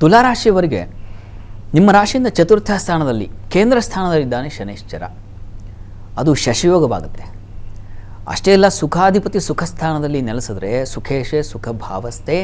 ತುಲಾರಾಶಿಯವರಿಗೆ ನಿಮ್ಮ ರಾಶಿಯಿಂದ ಚತುರ್ಥ ಸ್ಥಾನದಲ್ಲಿ ಕೇಂದ್ರ ಸ್ಥಾನದಲ್ಲಿದ್ದಾನೆ ಶನೈಶ್ಚರ ಅದು ಶಶಯೋಗವಾಗುತ್ತೆ ಅಷ್ಟೇ ಅಲ್ಲ ಸುಖಾಧಿಪತಿ ಸುಖ ಸ್ಥಾನದಲ್ಲಿ ನೆಲೆಸಿದ್ರೆ ಸುಖೇಶೆ ಸುಖ ಭಾವಸ್ಥೆ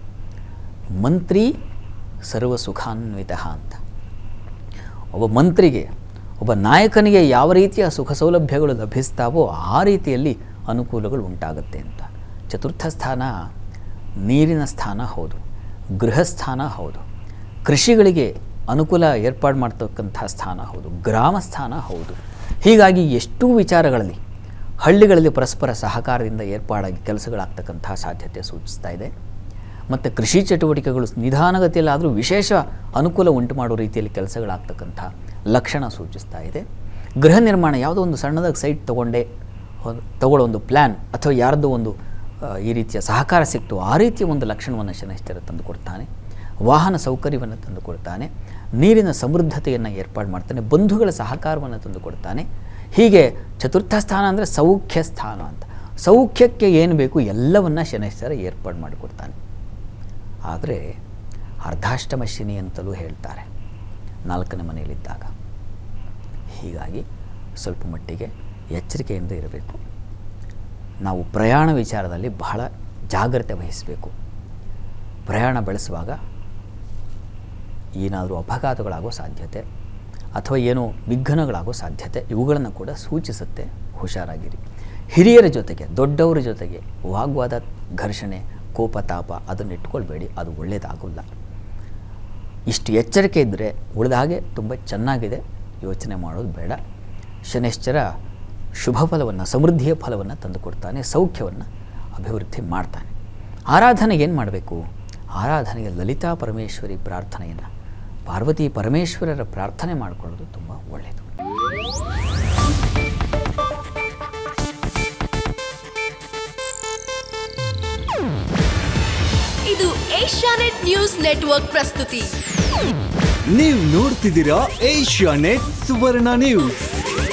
ಮಂತ್ರಿ ಸರ್ವ ಸುಖಾನ್ವಿತ ಅಂತ ಒಬ್ಬ ಮಂತ್ರಿಗೆ ಒಬ್ಬ ನಾಯಕನಿಗೆ ಯಾವ ರೀತಿಯ ಸುಖ ಸೌಲಭ್ಯಗಳು ಲಭಿಸ್ತಾವೋ ಆ ರೀತಿಯಲ್ಲಿ ಅನುಕೂಲಗಳು ಉಂಟಾಗುತ್ತೆ ಅಂತ ಚತುರ್ಥ ಸ್ಥಾನ ನೀರಿನ ಸ್ಥಾನ ಹೌದು ಗೃಹ ಸ್ಥಾನ ಹೌದು ಕೃಷಿಗಳಿಗೆ ಅನುಕೂಲ ಏರ್ಪಾಡು ಮಾಡ್ತಕ್ಕಂಥ ಸ್ಥಾನ ಹೌದು ಗ್ರಾಮ ಸ್ಥಾನ ಹೌದು ಹೀಗಾಗಿ ಎಷ್ಟೂ ವಿಚಾರಗಳಲ್ಲಿ ಹಳ್ಳಿಗಳಲ್ಲಿ ಪರಸ್ಪರ ಸಹಕಾರದಿಂದ ಏರ್ಪಾಡಾಗಿ ಕೆಲಸಗಳಾಗ್ತಕ್ಕಂಥ ಸಾಧ್ಯತೆ ಸೂಚಿಸ್ತಾ ಇದೆ ಮತ್ತು ಕೃಷಿ ಚಟುವಟಿಕೆಗಳು ನಿಧಾನಗತಿಯಲ್ಲಾದರೂ ವಿಶೇಷ ಅನುಕೂಲ ಉಂಟು ಮಾಡೋ ರೀತಿಯಲ್ಲಿ ಕೆಲಸಗಳಾಗ್ತಕ್ಕಂಥ ಲಕ್ಷಣ ಸೂಚಿಸ್ತಾ ಇದೆ ಗೃಹ ನಿರ್ಮಾಣ ಯಾವುದೋ ಒಂದು ಸಣ್ಣದಾಗಿ ಸೈಟ್ ತೊಗೊಂಡೆ ಒಂದು ತಗೊಳ್ಳೋ ಒಂದು ಪ್ಲ್ಯಾನ್ ಅಥವಾ ಯಾರ್ದೋ ಒಂದು ಆ, ಈ ರೀತಿಯ ಸಹಕಾರ ಸಿಕ್ತು ಆ ರೀತಿಯ ಒಂದು ಲಕ್ಷಣವನ್ನು ಶನೈಶ್ಚರ ತಂದು ಕೊಡ್ತಾನೆ ವಾಹನ ಸೌಕರ್ಯವನ್ನು ತಂದು ಕೊಡ್ತಾನೆ ನೀರಿನ ಸಮೃದ್ಧತೆಯನ್ನು ಏರ್ಪಾಡು ಮಾಡ್ತಾನೆ ಬಂಧುಗಳ ಸಹಕಾರವನ್ನು ತಂದು ಕೊಡ್ತಾನೆ ಹೀಗೆ ಚತುರ್ಥ ಸ್ಥಾನ ಅಂದರೆ ಸೌಖ್ಯ ಸ್ಥಾನ ಅಂತ ಸೌಖ್ಯಕ್ಕೆ ಏನು ಬೇಕು ಎಲ್ಲವನ್ನ ಶನೈಶ್ಚರ ಏರ್ಪಾಡು ಮಾಡಿಕೊಡ್ತಾನೆ ಆದರೆ ಅರ್ಧಾಷ್ಟಮ ಶನಿ ಅಂತಲೂ ಹೇಳ್ತಾರೆ ನಾಲ್ಕನೇ ಮನೆಯಲ್ಲಿದ್ದಾಗ ಹೀಗಾಗಿ ಸ್ವಲ್ಪ ಮಟ್ಟಿಗೆ ಎಚ್ಚರಿಕೆಯಿಂದ ಇರಬೇಕು ನಾವು ಪ್ರಯಾಣ ವಿಚಾರದಲ್ಲಿ ಬಹಳ ಜಾಗ್ರತೆ ವಹಿಸಬೇಕು ಪ್ರಯಾಣ ಬೆಳೆಸುವಾಗ ಏನಾದರೂ ಅಪಘಾತಗಳಾಗೋ ಸಾಧ್ಯತೆ ಅಥವಾ ಏನೋ ವಿಘ್ನಗಳಾಗೋ ಸಾಧ್ಯತೆ ಇವುಗಳನ್ನು ಕೂಡ ಸೂಚಿಸುತ್ತೆ ಹುಷಾರಾಗಿರಿ ಹಿರಿಯರ ಜೊತೆಗೆ ದೊಡ್ಡವರ ಜೊತೆಗೆ ವಾಗ್ವಾದ ಘರ್ಷಣೆ ಕೋಪ ತಾಪ ಅದನ್ನು ಇಟ್ಕೊಳ್ಬೇಡಿ ಅದು ಒಳ್ಳೆಯದಾಗಲ್ಲ ಇಷ್ಟು ಎಚ್ಚರಿಕೆ ಇದ್ದರೆ ಉಳಿದ ಹಾಗೆ ತುಂಬ ಚೆನ್ನಾಗಿದೆ ಯೋಚನೆ ಮಾಡೋದು ಬೇಡ ಶನಿಶ್ಚರ ಶುಭ ಫಲವನ್ನು ಸಮೃದ್ಧಿಯ ಫಲವನ್ನು ತಂದುಕೊಡ್ತಾನೆ ಸೌಖ್ಯವನ್ನು ಅಭಿವೃದ್ಧಿ ಮಾಡ್ತಾನೆ ಆರಾಧನೆ ಏನು ಮಾಡಬೇಕು ಆರಾಧನೆಗೆ ಲಲಿತಾ ಪರಮೇಶ್ವರಿ ಪ್ರಾರ್ಥನೆಯನ್ನು ಪಾರ್ವತಿ ಪರಮೇಶ್ವರರ ಪ್ರಾರ್ಥನೆ ಮಾಡಿಕೊಳ್ಳೋದು ತುಂಬ ಒಳ್ಳೆಯದು ಇದು ಏಷ್ಯಾನೆಟ್ ನ್ಯೂಸ್ ನೆಟ್ವರ್ಕ್ ಪ್ರಸ್ತುತಿ ನೀವು ನೋಡ್ತಿದ್ದೀರಾ ಏಷ್ಯಾ ನೆಟ್ ಸುವರ್ಣ ನ್ಯೂಸ್